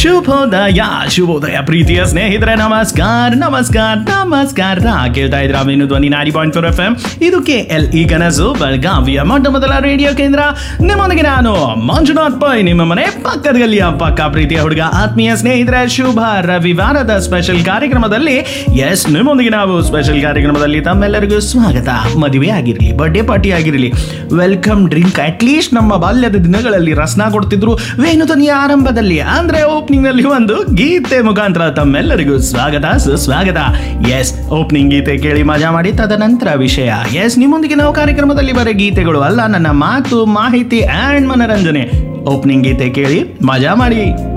ಶುಭೋದಯ ಶುಭೋದಯ ಪ್ರೀತಿಯ ಸ್ನೇಹಿತರೆ ನಮಸ್ಕಾರ ನಮಸ್ಕಾರ ನಮಸ್ಕಾರ ಕೇಳ್ತಾ ಇದ್ರ ಅವಿನು ಧ್ವನಿ ನಾಡಿ ಪಾಯಿಂಟ್ ಫೋರ್ ಎಫ್ ಎಂ ಇದು ಕೆ ಎಲ್ ಈ ಕನಸು ಬೆಳಗಾವಿಯ ಮೊಟ್ಟ ಮೊದಲ ರೇಡಿಯೋ ಕೇಂದ್ರ ನಿಮ್ಮೊಂದಿಗೆ ನಾನು ಮಂಜುನಾಥ್ ಪೈ ನಿಮ್ಮ ಮನೆ ಪಕ್ಕದ ಗಲ್ಲಿಯ ಪಕ್ಕ ಪ್ರೀತಿಯ ಹುಡುಗ ಆತ್ಮೀಯ ಸ್ನೇಹಿತರೆ ಶುಭ ರವಿವಾರದ ಸ್ಪೆಷಲ್ ಕಾರ್ಯಕ್ರಮದಲ್ಲಿ ಎಸ್ ನಿಮ್ಮೊಂದಿಗೆ ನಾವು ಸ್ಪೆಷಲ್ ಕಾರ್ಯಕ್ರಮದಲ್ಲಿ ತಮ್ಮೆಲ್ಲರಿಗೂ ಸ್ವಾಗತ ಮದುವೆ ಆಗಿರಲಿ ಬರ್ಡೇ ಪಾರ್ಟಿ ಆಗಿರಲಿ ವೆಲ್ಕಮ್ ಡ್ರಿಂಕ್ ಅಟ್ಲೀಸ್ಟ್ ನಮ್ಮ ಬಾಲ್ಯದ ದಿನಗಳಲ್ಲಿ ರಸ್ನ ಕೊಡ್ತಿದ್ರು ವೇಣುಧ್ವನಿಯ ಆರಂಭದಲ್ಲಿ ಅಂದ್ರೆ ಓಪನಿಂಗ್ ನಲ್ಲಿ ಒಂದು ಗೀತೆ ಮುಖಾಂತರ ತಮ್ಮೆಲ್ಲರಿಗೂ ಸ್ವಾಗತ ಸುಸ್ವಾಗತ ಎಸ್ ಓಪನಿಂಗ್ ಗೀತೆ ಕೇಳಿ ಮಜಾ ಮಾಡಿ ತದನಂತರ ವಿಷಯ ಎಸ್ ನಿಮ್ಮೊಂದಿಗೆ ನಾವು ಕಾರ್ಯಕ್ರಮದಲ್ಲಿ ಬರೀ ಗೀತೆಗಳು ಅಲ್ಲ ನನ್ನ ಮಾತು ಮಾಹಿತಿ ಅಂಡ್ ಮನರಂಜನೆ ಓಪನಿಂಗ್ ಗೀತೆ ಕೇಳಿ ಮಜಾ ಮಾಡಿ